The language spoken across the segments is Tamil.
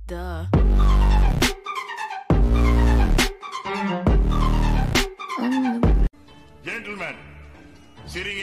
Duh. ஜென்டில்மேன் சிரிங்க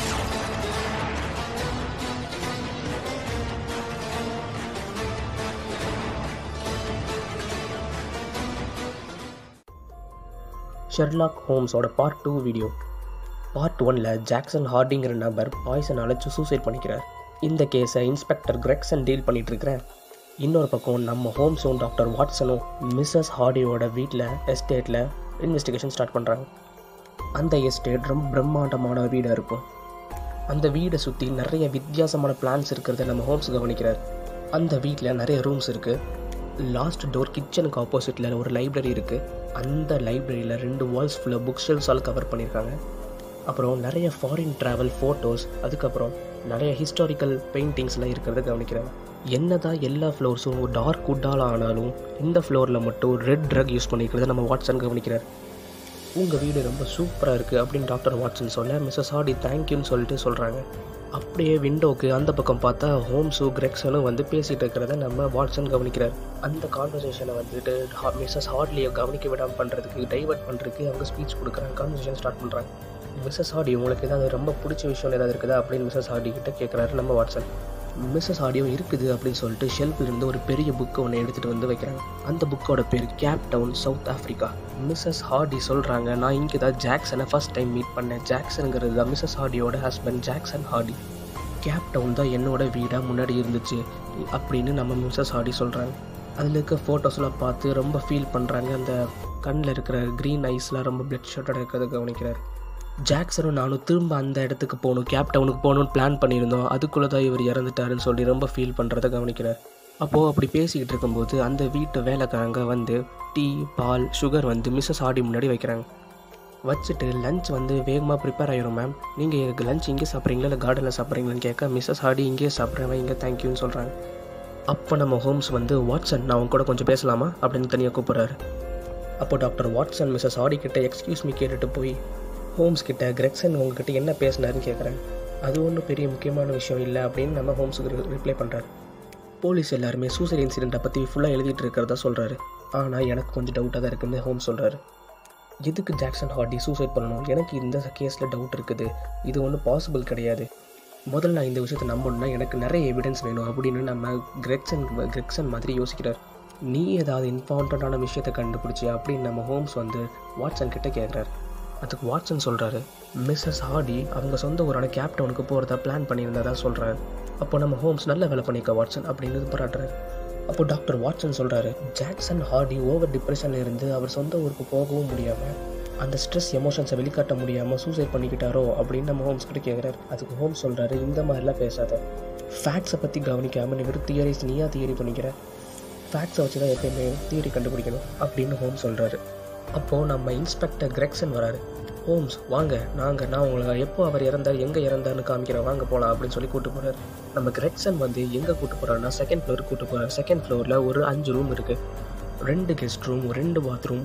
ஷெர்லாக் ஹோம்ஸோட பார்ட் டூ வீடியோ பார்ட் ஒனில் ஜாக்சன் ஹார்டிங்கிற நபர் பாய்சனால் சூசைட் பண்ணிக்கிறார் இந்த கேஸை இன்ஸ்பெக்டர் கிரெக்சன் டீல் பண்ணிட்டு இருக்கிறேன் இன்னொரு பக்கம் நம்ம ஹோம்ஸும் டாக்டர் வாட்சனும் மிஸ்ஸஸ் ஹார்டியோட வீட்டில் எஸ்டேட்டில் இன்வெஸ்டிகேஷன் ஸ்டார்ட் பண்ணுறாங்க அந்த எஸ்டேட் ரொம்ப பிரம்மாண்டமான வீடாக இருக்கும் அந்த வீடை சுற்றி நிறைய வித்தியாசமான பிளான்ஸ் இருக்கிறத நம்ம ஹோம்ஸ் கவனிக்கிறார் அந்த வீட்டில் நிறைய ரூம்ஸ் இருக்குது லாஸ்ட் டோர் கிச்சனுக்கு ஆப்போசிட்டில் ஒரு லைப்ரரி இருக்குது அந்த லைப்ரரியில் ரெண்டு வால்ஸ் ஃபுல்லாக புக் ஷெல்ஸால் கவர் பண்ணியிருக்காங்க அப்புறம் நிறைய ஃபாரின் ட்ராவல் ஃபோட்டோஸ் அதுக்கப்புறம் நிறைய ஹிஸ்டாரிக்கல் பெயிண்டிங்ஸ்லாம் இருக்கிறத கவனிக்கிறாங்க என்னதான் எல்லா ஃப்ளோர்ஸும் டார்க் வுட்டால் ஆனாலும் இந்த ஃப்ளோரில் மட்டும் ரெட் ட்ரக் யூஸ் பண்ணிக்கிறத நம்ம வாட்சன் கவனிக்கிறார் உங்கள் வீடு ரொம்ப சூப்பராக இருக்குது அப்படின்னு டாக்டர் வாட்சன் சொல்ல மிஸ்ஸஸ் ஹார்டி தேங்க்யூன்னு சொல்லிட்டு சொல்கிறாங்க அப்படியே விண்டோக்கு அந்த பக்கம் பார்த்தா ஹோம்ஸும் கிரெக்ஸனும் வந்து பேசிகிட்டு இருக்கிறத நம்ம வாட்சன் கவனிக்கிறார் அந்த கான்வர்சேஷனை வந்துட்டு மிஸ்ஸஸ் ஹார்ட்லியை கவனிக்க விடாமல் பண்ணுறதுக்கு டைவர்ட் பண்ணுறதுக்கு அவங்க ஸ்பீச் கொடுக்குறாங்க கான்வர்சேஷன் ஸ்டார்ட் பண்ணுறாங்க மிஸ்ஸஸ் ஹார்டி உங்களுக்கு ஏதாவது ரொம்ப பிடிச்ச விஷயம் ஏதாவது இருக்குதா அப்படின்னு மிஸ்ஸஸ் ஹார்டி கிட்ட கேட்குறாரு நம்ம வாட்சன் மிஸ்ஸஸ் ஆடியோ இருக்குது அப்படின்னு சொல்லிட்டு ஷெல்ஃபில் இருந்து ஒரு பெரிய புக்கு ஒன்று எடுத்துகிட்டு வந்து வைக்கிறாங்க அந்த புக்கோட பேர் Cape Town South Africa Mrs Hardy சொல்கிறாங்க நான் இங்கே தான் ஜாக்சனை ஃபஸ்ட் டைம் மீட் பண்ணேன் ஜாக்சனுங்கிறது தான் மிஸ்ஸஸ் ஹார்டியோட husband Jackson Hardy Cape Town தான் என்னோட வீடாக முன்னாடி இருந்துச்சு அப்படின்னு நம்ம மிஸ்ஸஸ் ஹார்டி சொல்கிறாங்க அதில் இருக்க ஃபோட்டோஸ்லாம் பார்த்து ரொம்ப ஃபீல் பண்ணுறாங்க அந்த கண்ணில் இருக்கிற க்ரீன் ஐஸ்லாம் ரொம்ப பிளட் ஷர்ட்டோட இருக்கிறத கவனிக்கிறார் ஜாக்சனும் நானும் திரும்ப அந்த இடத்துக்கு போகணும் கேப் டவுனுக்கு போகணும்னு பிளான் பண்ணியிருந்தோம் அதுக்குள்ளே தான் இவர் இறந்துட்டாருன்னு சொல்லி ரொம்ப ஃபீல் பண்ணுறத கவனிக்கிறார் அப்போது அப்படி பேசிக்கிட்டு இருக்கும்போது அந்த வீட்டு வேலைக்காரங்க வந்து டீ பால் சுகர் வந்து மிஸ்ஸஸ் ஆடி முன்னாடி வைக்கிறாங்க வச்சுட்டு லஞ்ச் வந்து வேகமாக ப்ரிப்பேர் ஆயிரும் மேம் நீங்கள் எனக்கு லஞ்ச் இங்கே சாப்பிட்றீங்களா இல்லை கார்டனில் சாப்பிட்றீங்களான்னு கேட்க மிஸ்ஸஸ் ஆடி இங்கேயே சாப்பிட்றேன் இங்கே தேங்க்யூன்னு சொல்கிறாங்க அப்போ நம்ம ஹோம்ஸ் வந்து வாட்சன் நான் அவங்க கூட கொஞ்சம் பேசலாமா அப்படின்னு தனியாக கூப்பிட்றாரு அப்போ டாக்டர் வாட்சன் மிஸ்ஸஸ் ஆடி கிட்ட எக்ஸ்கியூஸ் மீ கேட்டுட்டு போய் ஹோம்ஸ் கிட்ட கிரெக்சன் உங்ககிட்ட என்ன பேசினாருன்னு கேட்குறேன் அது ஒன்றும் பெரிய முக்கியமான விஷயம் இல்லை அப்படின்னு நம்ம ஹோம்ஸுக்கு ரிப்ளை பண்ணுறாரு போலீஸ் எல்லாருமே சூசைட் இன்சிடெண்ட்டை பற்றி ஃபுல்லாக எழுதிட்டு இருக்கிறதா சொல்கிறாரு ஆனால் எனக்கு கொஞ்சம் டவுட்டாக தான் இருக்குன்னு ஹோம்ஸ் சொல்கிறாரு எதுக்கு ஜாக்சன் ஹார்டி சூசைட் பண்ணணும் எனக்கு இந்த கேஸில் டவுட் இருக்குது இது ஒன்றும் பாசிபிள் கிடையாது முதல்ல நான் இந்த விஷயத்தை நம்பணும்னா எனக்கு நிறைய எவிடன்ஸ் வேணும் அப்படின்னு நம்ம கிரெக்சன் கிரெக்சன் மாதிரி யோசிக்கிறார் நீ ஏதாவது இம்பார்ட்டண்ட்டான விஷயத்தை கண்டுபிடிச்சி அப்படின்னு நம்ம ஹோம்ஸ் வந்து வாட்சன் கிட்ட கேட்குறாரு அதுக்கு வாட்சன் சொல்கிறாரு மிஸ்ஸஸ் ஹார்டி அவங்க சொந்த ஊரான கேப்டவுனுக்கு போகிறதா பிளான் பண்ணியிருந்ததா சொல்கிறாரு அப்போ நம்ம ஹோம்ஸ் நல்ல வேலை பண்ணிக்க வாட்சன் அப்படின்னு பாராட்டுறாரு அப்போ டாக்டர் வாட்சன் சொல்கிறாரு ஜாக்சன் ஹார்டி ஓவர் டிப்ரெஷனில் இருந்து அவர் சொந்த ஊருக்கு போகவும் முடியாமல் அந்த ஸ்ட்ரெஸ் எமோஷன்ஸை வெளிக்காட்ட முடியாமல் சூசைட் பண்ணிக்கிட்டாரோ அப்படின்னு நம்ம ஹோம்ஸ் கிட்ட கேட்குறாரு அதுக்கு ஹோம்ஸ் சொல்கிறாரு இந்த மாதிரிலாம் பேசாத ஃபேக்ட்ஸை பற்றி கவனிக்காமல் நீ வெறும் தியரிஸ் நீயா தியரி பண்ணிக்கிற ஃபேக்ட்ஸை வச்சு தான் எப்பயுமே தியரி கண்டுபிடிக்கணும் அப்படின்னு ஹோம்ஸ் சொல்கிறாரு அப்போது நம்ம இன்ஸ்பெக்டர் கிரெக்சன் வராரு ஹோம்ஸ் வாங்க நாங்கள் நான் உங்களை எப்போ அவர் இறந்தார் எங்கே இறந்தார்னு காமிக்கிறேன் வாங்க போகலாம் அப்படின்னு சொல்லி கூட்டு போகிறார் நம்ம கிரெக்சன் வந்து எங்கே கூட்டு போகிறாருன்னா செகண்ட் ஃப்ளோருக்கு கூட்டு போகிறார் செகண்ட் ஃப்ளோரில் ஒரு அஞ்சு ரூம் இருக்குது ரெண்டு கெஸ்ட் ரூம் ரெண்டு பாத்ரூம்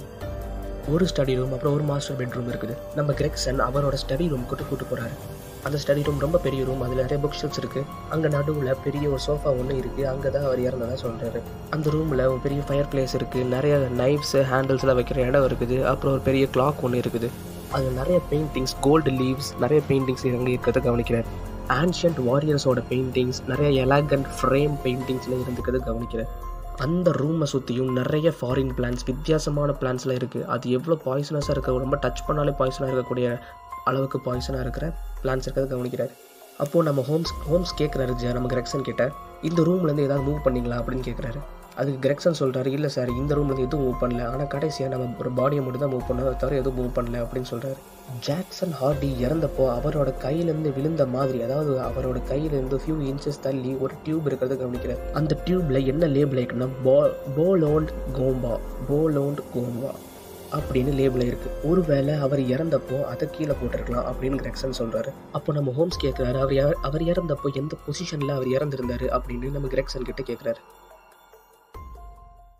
ஒரு ஸ்டடி ரூம் அப்புறம் ஒரு மாஸ்டர் பெட்ரூம் இருக்குது நம்ம கிரெக்சன் அவரோட ஸ்டடி ரூம் கூட்டு கூட்டு போகிறாரு அந்த ஸ்டடி ரூம் ரொம்ப பெரிய ரூம் அதில் நிறைய புக் ஷெல்ஸ் இருக்குது அங்கே நடுவில் பெரிய ஒரு சோஃபா ஒன்று இருக்குது அங்கே தான் அவர் இறந்ததாக சொல்கிறாரு அந்த ரூமில் ஒரு பெரிய ஃபயர் பிளேஸ் இருக்குது நிறைய நைஃப்ஸு ஹேண்டில்ஸ்லாம் வைக்கிற இடம் இருக்குது அப்புறம் ஒரு பெரிய கிளாக் ஒன்று இருக்குது அது நிறைய பெயிண்டிங்ஸ் கோல்டு லீவ்ஸ் நிறைய பெயிண்டிங்ஸ் அங்கே இருக்கிறத கவனிக்கிறார் ஆன்ஷியன்ட் வாரியர்ஸோட பெயிண்டிங்ஸ் நிறைய எலாகண்ட் ஃப்ரேம் பெயிண்டிங்ஸில் இருந்துக்கிறத கவனிக்கிறார் அந்த ரூமை சுற்றியும் நிறைய ஃபாரின் பிளான்ஸ் வித்தியாசமான பிளான்ஸ்லாம் இருக்குது அது எவ்வளோ பாய்சனஸாக இருக்க ரொம்ப டச் பண்ணாலே பாய்சனாக இருக்கக்கூடிய அளவுக்கு பாய்சனாக இருக்கிற பிளான்ஸ் இருக்கிறத கவனிக்கிறார் அப்போது நம்ம ஹோம்ஸ் ஹோம்ஸ் கேட்குறாரு ஜ நம்ம கிரெக்சன் கிட்ட இந்த ரூம்லேருந்து ஏதாவது மூவ் பண்ணிங்களா அப்படின்னு கேட்குறாரு அதுக்கு கிரெக்சன் சொல்கிறாரு இல்லை சார் இந்த ரூம்லேருந்து எதுவும் மூவ் பண்ணல ஆனால் கடைசியாக நம்ம ஒரு பாடியை மட்டும் தான் மூவ் பண்ணோம் அதை தவிர எதுவும் மூவ் பண்ணல அப்படின்னு சொல்கிறாரு ஜாக்சன் ஹார்டி இறந்தப்போ அவரோட கையிலேருந்து விழுந்த மாதிரி அதாவது அவரோட கையிலேருந்து ஃபியூ இன்ச்சஸ் தள்ளி ஒரு டியூப் இருக்கிறத கவனிக்கிறார் அந்த டியூப்பில் என்ன லேபிள் ஆயிருக்குன்னா போ போலோண்ட் கோம்பா போலோண்ட் கோம்பா அப்படின்னு லேபிள் இருக்கு ஒருவேளை அவர் இறந்தப்போ அதை கீழே போட்டிருக்கலாம் அப்படின்னு கிரெக்சன் சொல்றாரு அப்போ நம்ம ஹோம்ஸ் கேட்குறாரு அவர் இற- அவர் இறந்தப்போ எந்த பொசிஷன்ல அவர் இறந்திருந்தாரு அப்படின்னு நம்ம கிரெக்சன் கிட்ட கேட்குறாரு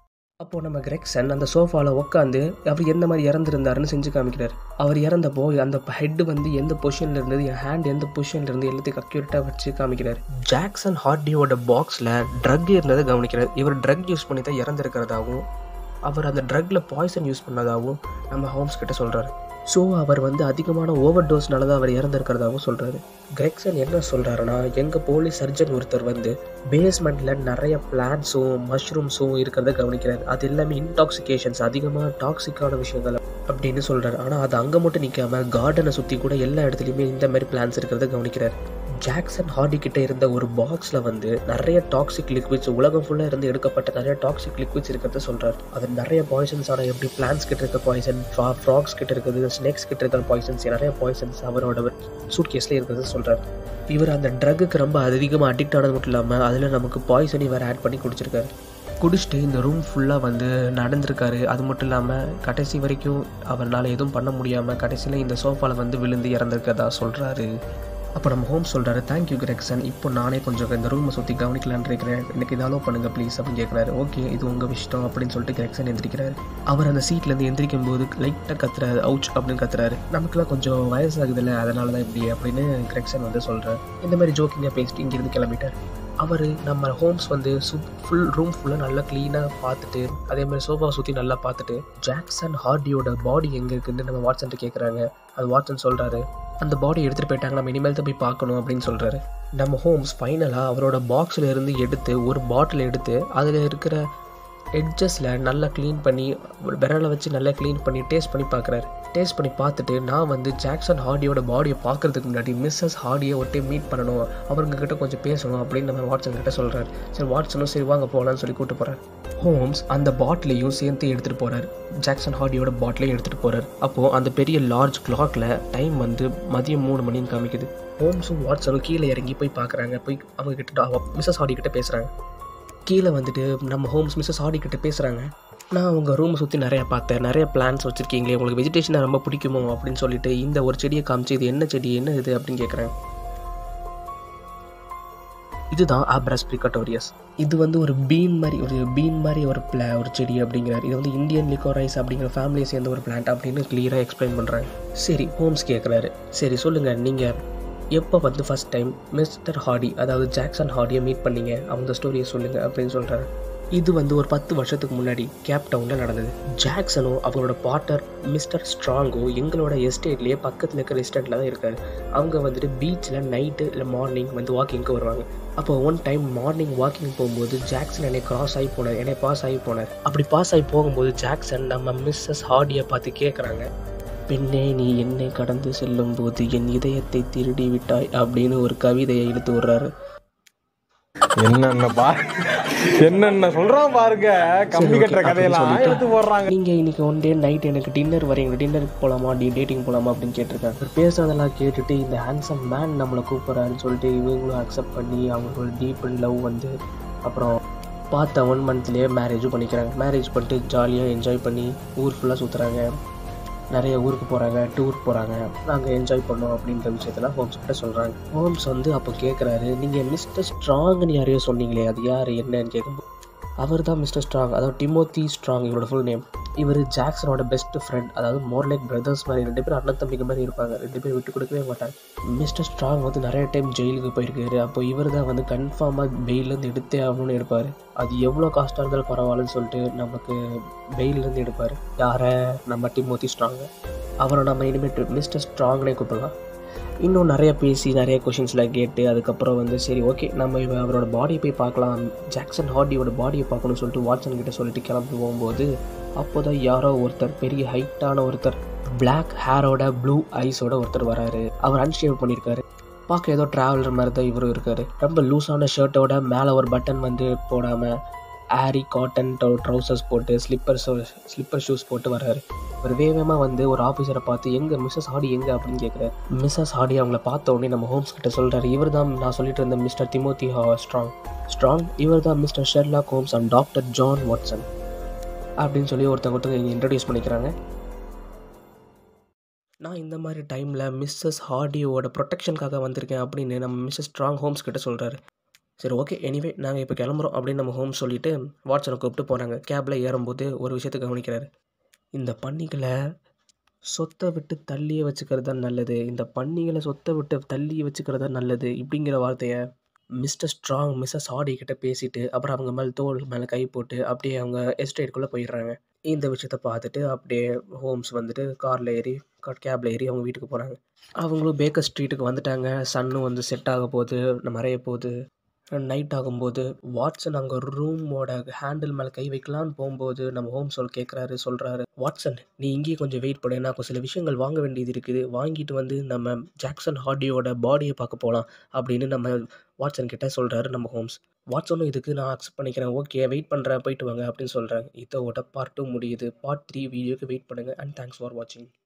அப்போது நம்ம கிரெக்சன் அந்த சோஃபாவில் உட்காந்து அவர் எந்த மாதிரி இறந்துருந்தாருன்னு செஞ்சு காமிக்கிறார் அவர் இறந்தப்போ அந்த ஹெட் வந்து எந்த பொசிஷனில் இருந்தது என் ஹேண்ட் எந்த பொசிஷனில் இருந்து எல்லாத்தையும் அக்யூரேட்டாக வச்சு காமிக்கிறார் ஜாக்சன் ஹார்டியோட பாக்ஸில் ட்ரக் இருந்ததை கவனிக்கிறார் இவர் ட்ரக் யூஸ் பண்ணி தான் இறந்துருக்கிறதாகவும் அவர் அந்த ட்ரக்ல பாய்சன் யூஸ் பண்ணதாகவும் நம்ம ஹோம்ஸ் கிட்ட சொல்கிறாரு ஸோ அவர் வந்து அதிகமான ஓவர் டோஸ்னால தான் அவர் இறந்துருக்கிறதாகவும் சொல்கிறாரு கிரெக்சன் என்ன சொல்கிறாருன்னா எங்கள் போலீஸ் சர்ஜன் ஒருத்தர் வந்து பேஸ்மெண்ட்டில் நிறைய பிளான்ஸும் மஷ்ரூம்ஸும் இருக்கிறத கவனிக்கிறார் அது எல்லாமே இன்டாக்சிகேஷன்ஸ் அதிகமாக டாக்ஸிக்கான விஷயங்கள் அப்படின்னு சொல்கிறார் ஆனால் அது அங்கே மட்டும் நிற்காம கார்டனை சுற்றி கூட எல்லா இடத்துலையுமே இந்த மாதிரி பிளான்ஸ் இருக்கிறத கவனிக்கிறார் ஜாக்சன் ஹார்டி கிட்ட இருந்த ஒரு பாக்ஸில் வந்து நிறைய டாக்ஸிக் லிக்விட்ஸ் உலகம் ஃபுல்லாக இருந்து எடுக்கப்பட்ட நிறைய டாக்ஸிக் லிக்விட்ஸ் இருக்கிறத சொல்கிறார் அது நிறைய பாய்சன்ஸ் ஆனால் எப்படி பிளான்ஸ் கிட்ட இருக்க பாய்சன் ஃப்ராக்ஸ் கிட்ட இருக்குது ஸ்னேக்ஸ் கிட்ட இருக்கிற பாய்சன்ஸ் நிறைய பாய்சன்ஸ் அவரோட சூட் கேஸில் இருக்கிறத சொல்கிறார் இவர் அந்த ட்ரக்குக்கு ரொம்ப அதிகமாக அடிக்ட் ஆனது மட்டும் இல்லாமல் அதில் நமக்கு பாய்சனி வேறு ஆட் பண்ணி குடிச்சிருக்காரு குடிச்சிட்டு இந்த ரூம் ஃபுல்லாக வந்து நடந்திருக்காரு அது மட்டும் இல்லாமல் கடைசி வரைக்கும் அவரால் எதுவும் பண்ண முடியாமல் கடைசியில் இந்த சோஃபாவில் வந்து விழுந்து இறந்துருக்கதா சொல்கிறாரு அப்போ நம்ம ஹோம் சொல்கிறாரு தேங்க்யூ கிரெக்சன் இப்போ நானே கொஞ்சம் இந்த ரூமை சுற்றி கவனிக்கலான்னு இருக்கிறேன் எனக்கு இதை அலோவ் பண்ணுங்க ப்ளீஸ் அப்படின்னு கேட்குறாரு ஓகே இது உங்கள் இஷ்டம் அப்படின்னு சொல்லிட்டு கிரெக்சன் எந்திரிக்கிறாரு அவர் அந்த சீட்லேருந்து எந்திரிக்கும் போது லைட்டாக கத்துறாரு அவுச் அப்படின்னு கத்துறாரு நமக்குலாம் கொஞ்சம் வயசாகுதுல்ல அதனால தான் இப்படி அப்படின்னு கிரெக்சன் வந்து சொல்கிறார் இந்த மாதிரி ஜோக்கிங்காக பேசிட்டு இங்கேருந்து கிளம்பிட்டார் அவர் நம்ம ஹோம்ஸ் வந்து சுப் ஃபுல் ரூம் ஃபுல்லாக நல்லா க்ளீனாக பார்த்துட்டு அதே மாதிரி சோஃபா சுற்றி நல்லா பார்த்துட்டு ஜாக்சன் ஹார்டியோட பாடி எங்கே இருக்குன்னு நம்ம வாட்சன்ட்டு கேட்குறாங்க அது வாட்சன் சொல்கிறாரு அந்த பாடி எடுத்துகிட்டு போயிட்டாங்க நம்ம இனிமேல் தான் போய் பார்க்கணும் அப்படின்னு சொல்கிறாரு நம்ம ஹோம்ஸ் ஃபைனலாக அவரோட பாக்ஸில் இருந்து எடுத்து ஒரு பாட்டில் எடுத்து அதில் இருக்கிற எட்ஜஸில் நல்லா க்ளீன் பண்ணி விரலை வச்சு நல்லா க்ளீன் பண்ணி டேஸ்ட் பண்ணி பார்க்குறாரு டேஸ்ட் பண்ணி பார்த்துட்டு நான் வந்து ஜாக்சன் ஹார்டியோட பாடியை பார்க்கறதுக்கு முன்னாடி மிஸ்ஸஸ் ஹார்டியை ஒட்டே மீட் பண்ணணும் அவருங்க கிட்ட கொஞ்சம் பேசணும் அப்படின்னு நம்ம வாட்சன் கிட்ட சொல்கிறார் சரி வாட்சனும் சரி வாங்க போகலான்னு சொல்லி கூப்பிட்டு போகிறார் ஹோம்ஸ் அந்த பாட்டிலையும் சேர்த்து எடுத்துகிட்டு போகிறார் ஜாக்சன் ஹார்டியோட பாட்டிலையும் எடுத்துகிட்டு போகிறார் அப்போது அந்த பெரிய லார்ஜ் கிளாக்ல டைம் வந்து மதியம் மூணு மணின்னு காமிக்குது ஹோம்ஸும் வாட்சனும் கீழே இறங்கி போய் பார்க்குறாங்க போய் அவங்க கிட்ட மிஸ்ஸஸ் ஹார்டி கிட்ட பேசுகிறாங்க கீழே வந்துட்டு நம்ம ஹோம்ஸ் மிஸ்ஸஸ் ஹார்டி கிட்ட பேசுகிறாங்க நான் உங்கள் ரூமை சுற்றி நிறையா பார்த்தேன் நிறைய பிளான்ஸ் வச்சுருக்கீங்களே உங்களுக்கு வெஜிடேஷனாக ரொம்ப பிடிக்குமோ அப்படின்னு சொல்லிட்டு இந்த ஒரு செடியை காமிச்சு இது என்ன செடி என்ன இது அப்படின்னு கேட்குறேன் இதுதான் ஆப்ரஸ் பிரிகட்டோரியஸ் இது வந்து ஒரு பீன் மாதிரி ஒரு பீன் மாதிரி ஒரு பிளா ஒரு செடி அப்படிங்கிறார் இது வந்து இந்தியன் லிக்கோரைஸ் அப்படிங்கிற ஃபேமிலியை சேர்ந்த ஒரு பிளான்ட் அப்படின்னு கிளியராக எக்ஸ்பிளைன் பண்ணுறாங்க சரி ஹோம்ஸ் கேட்குறாரு சரி சொல்லுங்கள் நீங்கள் எப்போ வந்து ஃபஸ்ட் டைம் மிஸ்டர் ஹார்டி அதாவது ஜாக்சன் ஹார்டியை மீட் பண்ணீங்க அவங்க ஸ்டோரியை சொல்லுங்கள் அப்படின்னு சொல்கிறாரு இது வந்து ஒரு பத்து வருஷத்துக்கு முன்னாடி கேப் டவுனில் நடந்தது ஜாக்சனும் அவங்களோட பார்ட்னர் மிஸ்டர் ஸ்ட்ராங்கோ எங்களோட எஸ்டேட்லேயே பக்கத்தில் இருக்கிற எஸ்டேட்டில் தான் இருக்காரு அவங்க வந்துட்டு பீச்சில் நைட்டு இல்லை மார்னிங் வந்து வாக்கிங்க்கு வருவாங்க அப்போ ஒன் டைம் மார்னிங் வாக்கிங் போகும்போது ஜாக்சன் என்னை கிராஸ் ஆகி போனார் என்னை பாஸ் ஆகி போனார் அப்படி பாஸ் ஆகி போகும்போது ஜாக்சன் நம்ம மிஸ்ஸஸ் ஹார்டியை பார்த்து கேட்குறாங்க பெண்ணே நீ என்னை கடந்து செல்லும் போது என் இதயத்தை திருடி விட்டாய் அப்படின்னு ஒரு கவிதையை இழுத்து விடுறாரு என்னென்ன பா என்னென்ன சொல்றான் பாருங்க கம்பி கட்டுற கதையெல்லாம் எடுத்து போடுறாங்க நீங்கள் இன்னைக்கு ஒன் டே நைட் எனக்கு டின்னர் வரீங்க டின்னருக்கு போகலாமா டி டேட்டிங் போகலாமா அப்படின்னு கேட்டிருக்காங்க அவர் பேசுறதெல்லாம் கேட்டுட்டு இந்த ஹேண்ட்ஸம் மேன் நம்மளை கூப்பிட்றாருன்னு சொல்லிட்டு இவங்களும் அக்செப்ட் பண்ணி அவங்களோட டீப் அண்ட் லவ் வந்து அப்புறம் பார்த்த ஒன் மந்த்லேயே மேரேஜும் பண்ணிக்கிறாங்க மேரேஜ் பண்ணிட்டு ஜாலியாக என்ஜாய் பண்ணி ஊர் ஃபுல்லாக சுற்றுறாங்க நிறைய ஊருக்கு போகிறாங்க டூர் போகிறாங்க நாங்கள் என்ஜாய் பண்ணோம் அப்படின்ற விஷயத்தெல்லாம் ஹோம்ஸ் கிட்ட சொல்கிறாங்க ஹோம்ஸ் வந்து அப்போ கேட்குறாரு நீங்கள் மிஸ்டர் ஸ்ட்ராங்னு யாரையோ சொன்னீங்களே அது யார் என்னன்னு கேட்கும்போது அவர் தான் மிஸ்டர் ஸ்ட்ராங் அதாவது டிமோத்தி ஸ்ட்ராங் இவரோட ஃபுல் நேம் இவர் ஜாக்சனோட பெஸ்ட் ஃப்ரெண்ட் அதாவது மோர் லைக் பிரதர்ஸ் மாதிரி ரெண்டு பேரும் அண்ணன் தம்பிக்கு மாதிரி இருப்பாங்க ரெண்டு பேரும் விட்டு கொடுக்கவே மாட்டாங்க மிஸ்டர் ஸ்ட்ராங் வந்து நிறைய டைம் ஜெயிலுக்கு போயிருக்காரு அப்போ இவர் தான் வந்து கன்ஃபார்மாக பெயிலேருந்து எடுத்தே ஆகணும்னு எடுப்பார் அது எவ்வளோ காஸ்ட்டாக இருந்தாலும் பரவாயில்லன்னு சொல்லிட்டு நமக்கு பெயிலேருந்து எடுப்பார் யாரை நம்ம டிமோத்தி ஸ்ட்ராங் அவரை நம்ம இனிமேட்டு மிஸ்டர் ஸ்ட்ராங்னே கூப்பிடலாம் இன்னும் நிறைய பேசி நிறைய கொஷின்ஸ்லாம் கேட்டு அதுக்கப்புறம் வந்து சரி ஓகே நம்ம இவ அவரோட பாடியை போய் பார்க்கலாம் ஜாக்சன் ஹார்டியோட பாடியை பார்க்கணும்னு சொல்லிட்டு வாட்சன் கிட்ட சொல்லிட்டு கிளம்பி போகும்போது அப்போ தான் யாரோ ஒருத்தர் பெரிய ஹைட்டான ஒருத்தர் பிளாக் ஹேரோட ப்ளூ ஐஸோட ஒருத்தர் வராரு அவர் அன்ஷேவ் பண்ணியிருக்காரு பார்க்க ஏதோ ட்ராவலர் மாதிரி தான் இவரும் இருக்காரு ரொம்ப லூஸான ஷர்ட்டோட மேலே ஒரு பட்டன் வந்து போடாமல் ஆரி காட்டன் ட்ரௌசர்ஸ் போட்டு ஸ்லிப்பர்ஸ் ஸ்லிப்பர் ஷூஸ் போட்டு வர்றாரு ஒரு வேகமாக வந்து ஒரு ஆஃபீஸரை பார்த்து எங்கே மிஸ்ஸஸ் ஹாடி எங்கே அப்படின்னு கேட்குறாரு மிஸ்ஸஸ் ஹாடி அவங்கள பார்த்த உடனே நம்ம ஹோம்ஸ் கிட்ட சொல்கிறாரு இவர் தான் நான் சொல்லிட்டு இருந்த மிஸ்டர் திமோத்தி ஸ்ட்ராங் ஸ்ட்ராங் இவர் தான் mister Sherlock Holmes and doctor John Watson அப்படின்னு சொல்லி ஒருத்தவங்க ஒருத்தவங்க இன்ட்ரடியூஸ் பண்ணிக்கிறாங்க நான் இந்த மாதிரி டைமில் மிஸ்ஸஸ் ஹார்டியோட ப்ரொடெக்ஷனுக்காக வந்திருக்கேன் அப்படின்னு நம்ம மிஸ்ஸஸ் ஸ்ட்ராங் ஹோம்ஸ் கிட்ட சொல்கிறாரு சரி ஓகே எனிவே நாங்கள் இப்போ கிளம்புறோம் அப்படின்னு நம்ம ஹோம் சொல்லிவிட்டு வாட்சனை கூப்பிட்டு போகிறாங்க கேபில் ஏறும்போது ஒரு விஷயத்தை கவனிக்கிறாரு இந்த பன்னிகளை சொத்தை விட்டு தள்ளியே வச்சுக்கிறது தான் நல்லது இந்த பன்னிகளை சொத்தை விட்டு தள்ளி வச்சுக்கிறது தான் நல்லது இப்படிங்கிற வார்த்தையை மிஸ்டர் ஸ்ட்ராங் மிஸ்ஸஸ் ஆடி கிட்ட பேசிட்டு அப்புறம் அவங்க மேலே தோல் மேலே கை போட்டு அப்படியே அவங்க எஸ்டேட்குள்ளே போயிடுறாங்க இந்த விஷயத்த பார்த்துட்டு அப்படியே ஹோம்ஸ் வந்துட்டு காரில் ஏறி கேபில் ஏறி அவங்க வீட்டுக்கு போகிறாங்க அவங்களும் பேக்கர் ஸ்ட்ரீட்டுக்கு வந்துட்டாங்க சன்னும் வந்து செட் ஆக போகுது மறைய போகுது நைட் ஆகும்போது வாட்சன் அங்கே ரூமோட ஹேண்டில் மேலே கை வைக்கலான்னு போகும்போது நம்ம ஹோம் சொல் கேட்குறாரு சொல்கிறாரு வாட்சன் நீ இங்கேயே கொஞ்சம் வெயிட் பண்ணு நான் சில விஷயங்கள் வாங்க வேண்டியது இருக்குது வாங்கிட்டு வந்து நம்ம ஜாக்சன் ஹார்டியோட பாடியை பார்க்க போகலாம் அப்படின்னு நம்ம வாட்சன் கிட்ட சொல்கிறாரு நம்ம ஹோம்ஸ் வாட்சனும் இதுக்கு நான் அக்செப்ட் பண்ணிக்கிறேன் ஓகே வெயிட் பண்ணுறேன் போயிட்டு வாங்க அப்படின்னு சொல்கிறாங்க இதோட பார்ட் டூ முடியுது பார்ட் த்ரீ வீடியோக்கு வெயிட் பண்ணுங்கள் அண்ட் தேங்க்ஸ் ஃபார் வாட்சிங்